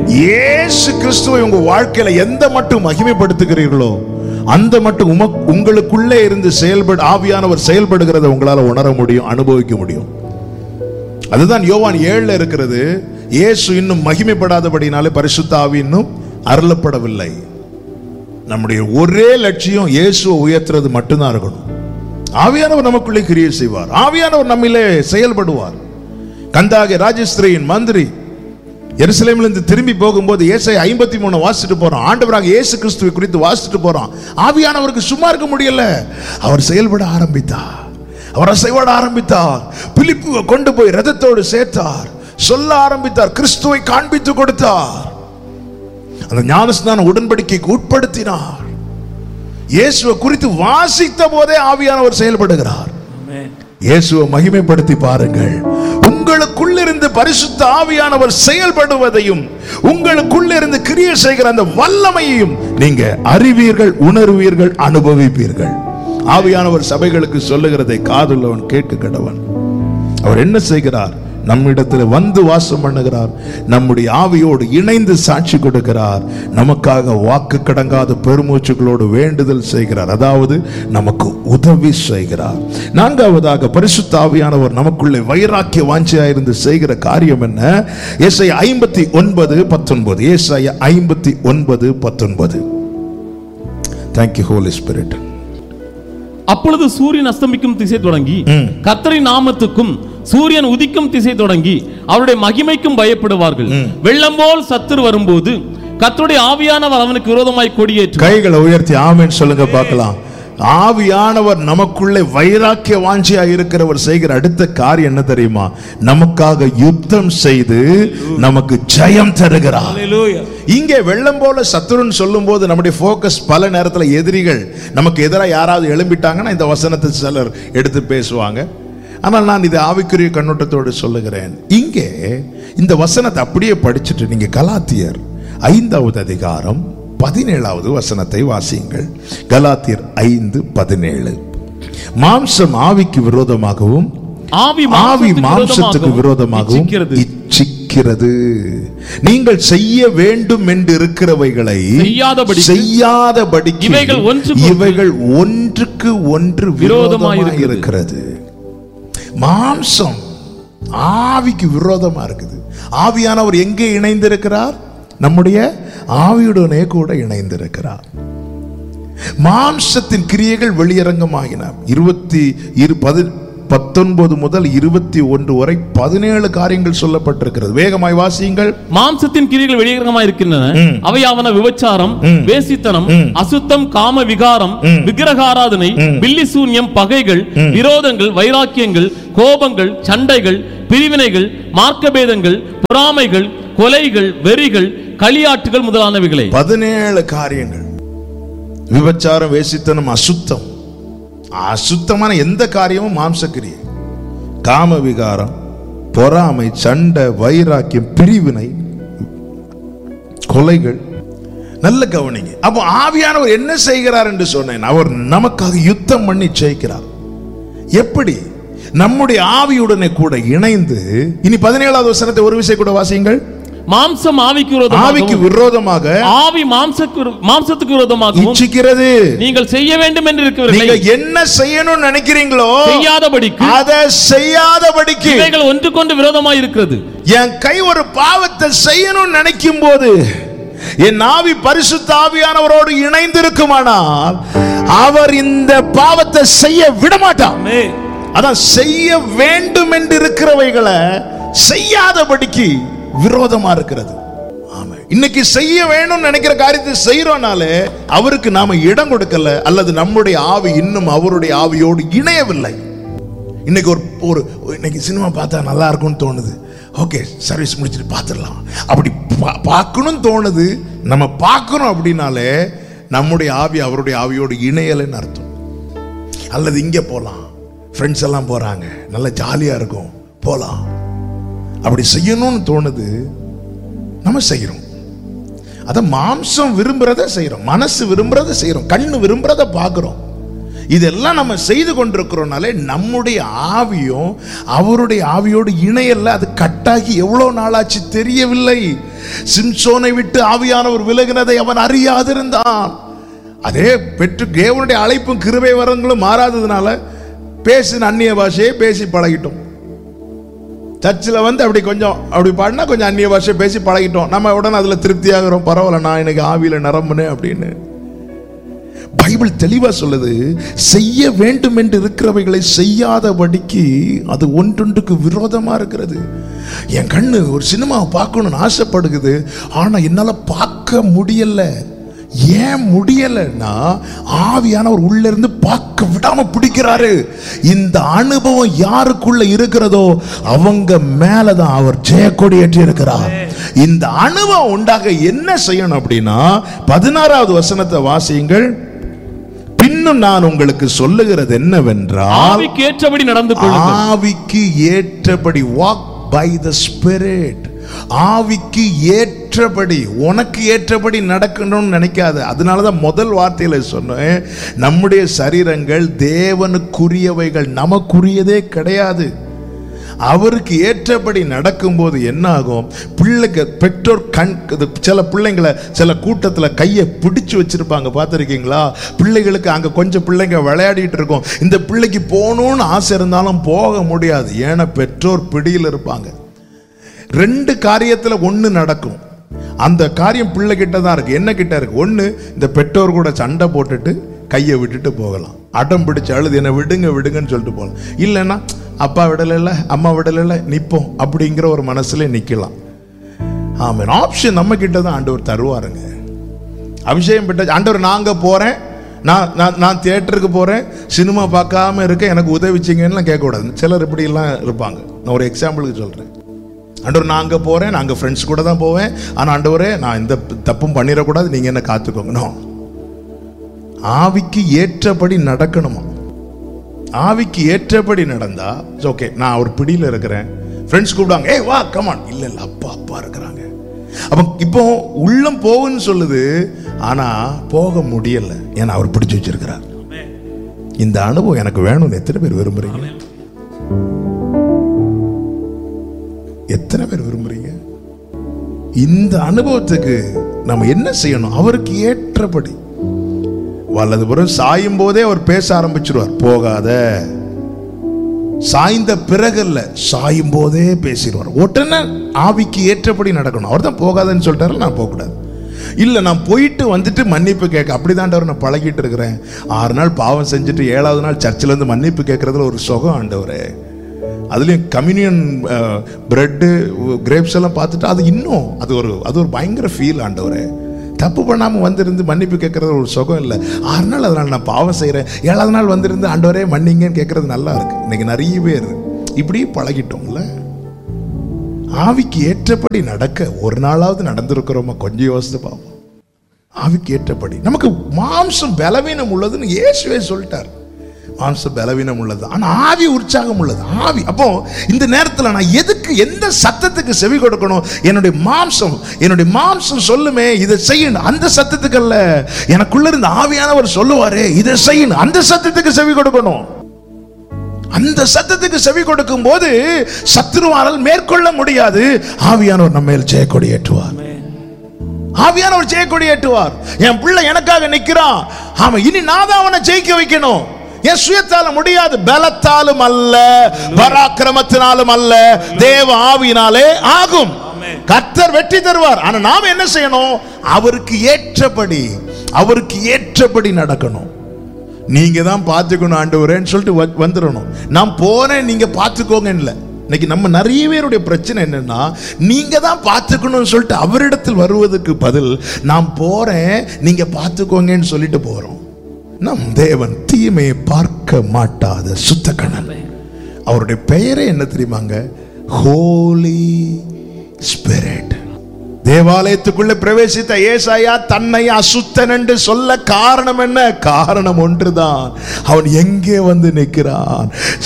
இயேசு கிறிஸ்துவை உங்க வாழ்க்கையில எந்த மட்டும் மகிமைப்படுத்துகிறீர்களோ அந்த மட்டும் உமக் உங்களுக்குள்ளே இருந்து செயல்பட ஆவியானவர் செயல்படுகிறதை உங்களால உணர முடியும் அனுபவிக்க முடியும் அதுதான் யோவான் ஏழுல இருக்கிறது இயேசு இன்னும் மகிமைப்படாதபடினாலே பரிசுத்த ஆவி இன்னும் அருளப்படவில்லை நம்முடைய ஒரே லட்சியம் இயேசுவை உயர்த்துறது மட்டும்தான் இருக்கணும் ஆவியானவர் நமக்குள்ளே கிரியை செய்வார் ஆவியானவர் நம்மிலே செயல்படுவார் கந்தாகி ராஜஸ்திரியின் மந்திரி எருசலேமிலிருந்து திரும்பி போகும்போது ஏசை ஐம்பத்தி மூணு வாசிட்டு போறோம் ஆண்டவராக இயேசு கிறிஸ்துவை குறித்து வாசிட்டு போறோம் ஆவியானவருக்கு சும்மா இருக்க முடியல அவர் செயல்பட ஆரம்பித்தார் அவர் அசைவாட ஆரம்பித்தார் பிலிப்புவை கொண்டு போய் ரதத்தோடு சேர்த்தார் சொல்ல ஆரம்பித்தார் கிறிஸ்துவை காண்பித்து கொடுத்தார் அந்த ஞானஸ்நான உடன்படிக்கைக்கு உட்படுத்தினார் இயேசுவை குறித்து வாசித்த போதே ஆவியானவர் செயல்படுகிறார் இயேசுவை மகிமைப்படுத்தி பாருங்கள் உங்களுக்குள்ளிருந்து பரிசுத்த ஆவியானவர் செயல்படுவதையும் உங்களுக்குள்ளிருந்து கிரியை செய்கிற அந்த வல்லமையையும் நீங்க அறிவீர்கள் உணர்வீர்கள் அனுபவிப்பீர்கள் ஆவியானவர் சபைகளுக்கு சொல்லுகிறதை காதுள்ளவன் கேட்க கடவன் அவர் என்ன செய்கிறார் நம்மிடத்தில் வந்து வாசம் பண்ணுகிறார் நம்முடைய ஆவியோடு இணைந்து சாட்சி கொடுக்கிறார் நமக்காக வாக்கு கடங்காத பெருமூச்சுகளோடு வேண்டுதல் செய்கிறார் அதாவது நமக்கு உதவி செய்கிறார் நான்காவதாக பரிசுத்த ஆவியானவர் நமக்குள்ளே வைராக்கிய வாஞ்சியாயிருந்து செய்கிற காரியம் என்ன ஏசாயா ஐம்பத்தி ஒன்பது பத்தொன்பது ஏசாயா ஐம்பத்தி ஒன்பது பத்தொன்பது தேங்க்யூ ஹோலி ஸ்பிரிட் அப்பொழுது சூரியன் அஸ்தமிக்கும் திசை தொடங்கி கர்த்தரின் நாமத்துக்கும் சூரியன் உதிக்கும் திசை தொடங்கி அவருடைய மகிமைக்கும் பயப்படுவார்கள் வெள்ளம் போல் சத்துரு வரும்போது கர்த்தருடைய ஆவியானவர் அவனுக்கு விரோதமாய் கொடியேற்று கைகளை உயர்த்தி ஆமென் சொல்லுங்க பார்க்கலாம் ஆவியானவர் நமக்குள்ளே வைராக்கிய வாஞ்சியா இருக்கிறவர் செய்கிற அடுத்த காரியம் என்ன தெரியுமா நமக்காக யுத்தம் செய்து நமக்கு ஜெயம் தருகிறார் இங்கே வெள்ளம் போல சத்துருன்னு சொல்லும்போது நம்முடைய ஃபோக்கஸ் பல நேரத்தில் எதிரிகள் நமக்கு எதிராக யாராவது எழும்பிட்டாங்கன்னா இந்த வசனத்தை சிலர் எடுத்து பேசுவாங்க ஆனால் நான் இதை ஆவிக்குரிய கண்ணோட்டத்தோடு சொல்லுகிறேன் இங்கே இந்த வசனத்தை அப்படியே படிச்சுட்டு நீங்க கலாத்தியர் ஐந்தாவது அதிகாரம் பதினேழாவது வசனத்தை வாசியுங்கள் கலாத்தியர் ஐந்து பதினேழு மாம்சம் ஆவிக்கு விரோதமாகவும் ஆவி ஆவி மாம்சத்துக்கு மாம்சத்துக்கு விரோதமாகவும் இச்சிக்கிறது. இச்சிக்கிறது நீங்கள் செய்ய வேண்டும் என்று இருக்கிறவைகளை செய்யாதபடிக்கு செய்யாதபடிக்கு இவைகள் ஒன்றுக்கு இவைகள் ஒன்றுக்கு ஒன்று விரோதமாய் விரோதமாய் இருக்கிறது மாம்சம் ஆவிக்கு விரோதமா இருக்குது ஆவியானவர் எங்கே இணைந்திருக்கிறார் நம்முடைய ஆவியுடனே கூட இணைந்திருக்கிறார் மாம்சத்தின் கிரியைகள் வெளியரங்கமாகின இருபத்தி இரு பதி பத்தொன்பது முதல் இருபத்தி ஒன்று வரை பதினேழு காரியங்கள் சொல்லப்பட்டிருக்கிறது வேகமாய் வாசியுங்கள் மாம்சத்தின் கிரிகள் வெளியரங்கமாக இருக்கின்றன அவையாவன விபச்சாரம் வேசித்தனம் அசுத்தம் காம விகாரம் விக்கிரகாராதனை பில்லி சூன்யம் பகைகள் விரோதங்கள் வைராக்கியங்கள் கோபங்கள் சண்டைகள் பிரிவினைகள் மார்க்கபேதங்கள் பொறாமைகள் கொலைகள் வெறிகள் களியாட்டுகள் முதலானவைகளே பதினேழு காரியங்கள் விபச்சாரம் வேசித்தனம் அசுத்தம் அசுத்தமான எந்த காரியமும் மாம்சக்கிரியை காம விகாரம் பொறாமை சண்டை வைராக்கியம் பிரிவினை கொலைகள் நல்ல கவனிங்க அப்போ ஆவியானவர் என்ன செய்கிறார் என்று சொன்னேன் அவர் நமக்காக யுத்தம் பண்ணி ஜெயிக்கிறார் எப்படி நம்முடைய ஆவியுடனே கூட இணைந்து இனி பதினேழாவது வசனத்தை ஒரு விஷயம் கூட வாசியுங்கள் மாம்சம் ஆவிக்கு ஆவிக்கு விரோதமாகவும் விரோதமாக ஆவி மாம்சக்கு மாம்சத்துக்கு விரோதமாகவும் இச்சிக்கிறது நீங்கள் செய்ய வேண்டும் என்று நீங்க இருக்கிறவர்களை என்ன செய்யணும்னு நினைக்கிறீங்களோ செய்யாதபடிக்கு அதை செய்யாதபடிக்கு இவைகள் ஒன்றுக்கொண்டு விரோதமாய் இருக்கிறது என் கை ஒரு பாவத்தை செய்யணும்னு நினைக்கும் போது என் ஆவி பரிசுத்த ஆவியானவரோடு இணைந்திருக்குமானால் அவர் இந்த பாவத்தை செய்ய விட மாட்டார் அதான் செய்ய வேண்டும் என்று இருக்கிறவைகளை செய்யாதபடிக்கு விரோதமா இருக்கிறது ஆமா இன்னைக்கு செய்ய வேணும்னு நினைக்கிற காரியத்தை செய்யறோம்னாலே அவருக்கு நாம இடம் கொடுக்கல அல்லது நம்முடைய ஆவி இன்னும் அவருடைய ஆவியோடு இணையவில்லை இன்னைக்கு ஒரு ஒரு இன்னைக்கு சினிமா பார்த்தா நல்லா இருக்கும்னு தோணுது ஓகே சர்வீஸ் முடிச்சுட்டு பார்த்துடலாம் அப்படி பா- பார்க்கணும்னு தோணுது நம்ம பார்க்கணும் அப்படின்னாலே நம்முடைய ஆவி அவருடைய ஆவியோடு இணையலைன்னு அர்த்தம் அல்லது இங்கே போகலாம் ஃப்ரெண்ட்ஸ் எல்லாம் போகிறாங்க நல்லா ஜாலியாக இருக்கும் போகலாம் அப்படி செய்யணும்னு தோணுது நம்ம செய்கிறோம் அத மாம்சம் விரும்புறத செய்கிறோம் மனசு விரும்புறத செய்கிறோம் கண்ணு விரும்புறத பார்க்குறோம் இதெல்லாம் நம்ம செய்து கொண்டிருக்கிறோம்னாலே நம்முடைய ஆவியும் அவருடைய ஆவியோடு இணையல்ல அது கட்டாகி எவ்வளோ நாளாச்சு தெரியவில்லை சிம்சோனை விட்டு ஆவியானவர் விலகினதை அவன் அறியாதிருந்தான் அதே பெற்று தேவனுடைய அழைப்பும் கிருபை வரங்களும் மாறாததுனால பேசின அந்நிய பாஷையை பேசி பழகிட்டோம் சர்ச்சில் வந்து அப்படி கொஞ்சம் அப்படி பாடினா கொஞ்சம் அந்நிய பாஷை பேசி பழகிட்டோம் நம்ம உடனே அதில் திருப்தியாகிறோம் பரவாயில்ல நான் எனக்கு ஆவியில் நிரம்புனேன் அப்படின்னு பைபிள் தெளிவா சொல்லுது செய்ய வேண்டும் என்று இருக்கிறவைகளை செய்யாதபடிக்கு அது ஒன்றொன்றுக்கு விரோதமா இருக்கிறது என் கண்ணு ஒரு சினிமாவை பார்க்கணும்னு ஆசைப்படுகுது ஆனா என்னால பார்க்க முடியல ஏன் முடியலைன்னா ஆவியானவர் உள்ள இருந்து பார்க்க விடாம பிடிக்கிறாரு இந்த அனுபவம் யாருக்குள்ள இருக்கிறதோ அவங்க மேலதான் அவர் ஜெயக்கொடியேற்றி இருக்கிறார் இந்த அனுபவம் உண்டாக என்ன செய்யணும் அப்படின்னா பதினாறாவது வசனத்தை வாசியுங்கள் பின்னும் நான் உங்களுக்கு சொல்லுகிறது என்னவென்றால் ஆவிக்கு ஏற்றபடி நடந்து கொள்ளுங்கள் ஆவிக்கு ஏற்றபடி வாக் பை த ஸ்பிரிட் ஆவிக்கு ஏற்றபடி உனக்கு ஏற்றபடி நடக்கணும்னு நினைக்காத அதனால தான் முதல் வார்த்தையில சொன்னேன் நம்முடைய சரீரங்கள் தேவனுக்குரியவைகள் நமக்குரியதே கிடையாது அவருக்கு ஏற்றபடி நடக்கும்போது என்ன ஆகும் பிள்ளைக்கு பெற்றோர் கண் இது சில பிள்ளைங்களை சில கூட்டத்தில் கையை பிடிச்சு வச்சிருப்பாங்க பார்த்துருக்கீங்களா பிள்ளைகளுக்கு அங்கே கொஞ்சம் பிள்ளைங்க விளையாடிட்டு இருக்கும் இந்த பிள்ளைக்கு போகணும்னு ஆசை இருந்தாலும் போக முடியாது ஏன்னா பெற்றோர் பிடியில் இருப்பாங்க ரெண்டு காரியத்தில் ஒன்று நடக்கும் அந்த காரியம் பிள்ளை கிட்ட தான் இருக்கு என்ன கிட்ட இருக்கு ஒன்று இந்த பெற்றோர் கூட சண்டை போட்டுட்டு கையை விட்டுட்டு போகலாம் அடம் பிடிச்சு அழுது என்னை விடுங்க விடுங்கன்னு சொல்லிட்டு போகலாம் இல்லைன்னா அப்பா விடலைல்ல அம்மா விடலைல்ல நிற்போம் அப்படிங்கிற ஒரு மனசுல நிற்கலாம் ஆமாம் ஆப்ஷன் நம்ம கிட்ட தான் ஆண்டவர் தருவாருங்க அபிஷேகம் பெற்ற ஆண்டவர் நாங்க போறேன் நான் நான் நான் தியேட்டருக்கு போறேன் சினிமா பார்க்காம இருக்க எனக்கு உதவிச்சிங்கன்னு கேட்கக்கூடாது சிலர் இப்படிலாம் இருப்பாங்க நான் ஒரு எக்ஸாம்பிளுக்கு சொல்றேன் ஆண்டவர் நான் அங்கே போகிறேன் நான் அங்கே ஃப்ரெண்ட்ஸ் கூட தான் போவேன் ஆனால் ஆண்டவரே நான் இந்த தப்பும் பண்ணிடக்கூடாது நீங்கள் என்ன காத்துக்கோங்க No. ஆவிக்கு ஏற்றபடி நடக்கணுமா ஆவிக்கு ஏற்றபடி நடந்தா ஓகே நான் ஒரு பிடியில் இருக்கிறேன் ஃப்ரெண்ட்ஸ் கூப்பிடுவாங்க ஏய் வா கமான் இல்லை இல்லை அப்பா அப்பா இருக்கிறாங்க அப்போ இப்போ உள்ளம் போகுன்னு சொல்லுது ஆனால் போக முடியல ஏன்னா அவர் பிடிச்சு வச்சிருக்கிறார் இந்த அனுபவம் எனக்கு வேணும்னு எத்தனை பேர் விரும்புறீங்க எத்தனை பேர் விரும்புறீங்க இந்த அனுபவத்துக்கு நம்ம என்ன செய்யணும் அவருக்கு ஏற்றபடி வலதுபுறம் சாயும் போதே அவர் பேச ஆரம்பிச்சிருவார் போகாத சாய்ந்த பிறகு இல்ல சாயும் போதே பேசிடுவார் உடனே ஆவிக்கு ஏற்றபடி நடக்கணும் அவர் தான் போகாதன்னு சொல்லிட்டாரு நான் போகக்கூடாது இல்லை நான் போயிட்டு வந்துட்டு மன்னிப்பு கேட்க அப்படிதாண்டவர் நான் பழகிட்டு இருக்கிறேன் ஆறு நாள் பாவம் செஞ்சுட்டு ஏழாவது நாள் சர்ச்சில் இருந்து மன்னிப்பு கேட்கறதுல ஒரு சுகம் ஆண்டவரே அதுலேயும் கம்யூனியன் பிரெட்டு கிரேப்ஸ் எல்லாம் பார்த்துட்டு அது இன்னும் அது ஒரு அது ஒரு பயங்கர ஃபீல் ஆண்டவரே தப்பு பண்ணாமல் வந்திருந்து மன்னிப்பு கேட்கறது ஒரு சுகம் இல்லை ஆறு நாள் அதனால் நான் பாவம் செய்கிறேன் ஏழாவது நாள் வந்திருந்து ஆண்டவரே மன்னிங்கன்னு கேட்கறது நல்லா இருக்கு இன்னைக்கு நிறைய பேர் இப்படியே பழகிட்டோம்ல ஆவிக்கு ஏற்றபடி நடக்க ஒரு நாளாவது நடந்திருக்கிறோமா கொஞ்சம் யோசித்து பார்ப்போம் ஆவிக்கு ஏற்றபடி நமக்கு மாம்சம் பலவீனம் உள்ளதுன்னு இயேசுவே சொல்லிட்டார் மாம்சம் பலவீனம் உள்ளது ஆனா ஆவி உற்சாகம் உள்ளது ஆவி அப்போ இந்த நேரத்தில் நான் எதுக்கு எந்த சத்தத்துக்கு செவி கொடுக்கணும் என்னுடைய மாம்சம் என்னுடைய மாம்சம் சொல்லுமே இதை செய்யணும் அந்த சத்தத்துக்கு அல்ல எனக்குள்ள இருந்த ஆவியானவர் சொல்லுவாரே இதை செய்யணும் அந்த சத்தத்துக்கு செவி கொடுக்கணும் அந்த சத்தத்துக்கு செவி கொடுக்கும் போது சத்துருவாரால் மேற்கொள்ள முடியாது ஆவியானவர் நம்ம மேல் ஜெயக்கொடி ஏற்றுவார் ஆவியானவர் ஜெயக்கொடி ஏற்றுவார் என் பிள்ளை எனக்காக நிக்கிறான் ஆமா இனி நான் தான் அவனை ஜெயிக்க வைக்கணும் என் சுயத்தால முடியாது பலத்தாலும் அல்ல பராக்கிரமத்தினாலும் அல்ல தேவ ஆவியினாலே ஆகும் கர்த்தர் வெற்றி தருவார் ஆனா நாம என்ன செய்யணும் அவருக்கு ஏற்றபடி அவருக்கு ஏற்றபடி நடக்கணும் நீங்க தான் பார்த்துக்கணும் ஆண்டவரேன்னு சொல்லிட்டு வ- வந்துடணும் நான் போறேன் நீங்க பார்த்துக்கோங்க இல்லை இன்னைக்கு நம்ம நிறைய பேருடைய பிரச்சனை என்னன்னா நீங்க தான் பார்த்துக்கணும்னு சொல்லிட்டு அவரிடத்தில் வருவதற்கு பதில் நான் போறேன் நீங்க பார்த்துக்கோங்கன்னு சொல்லிட்டு போறோம் நம் தேவன் தீமையை பார்க்க மாட்டாத சுத்த கணன் அவருடைய பெயரே என்ன தெரியுமாங்க ஹோலி ஸ்பிரிட் தேவாலயத்துக்குள்ள பிரவேசித்த ஏசாயா தன்னை அசுத்தன் என்று சொல்ல காரணம் என்ன காரணம் ஒன்றுதான் அவன் எங்கே வந்து நிற்கிறான்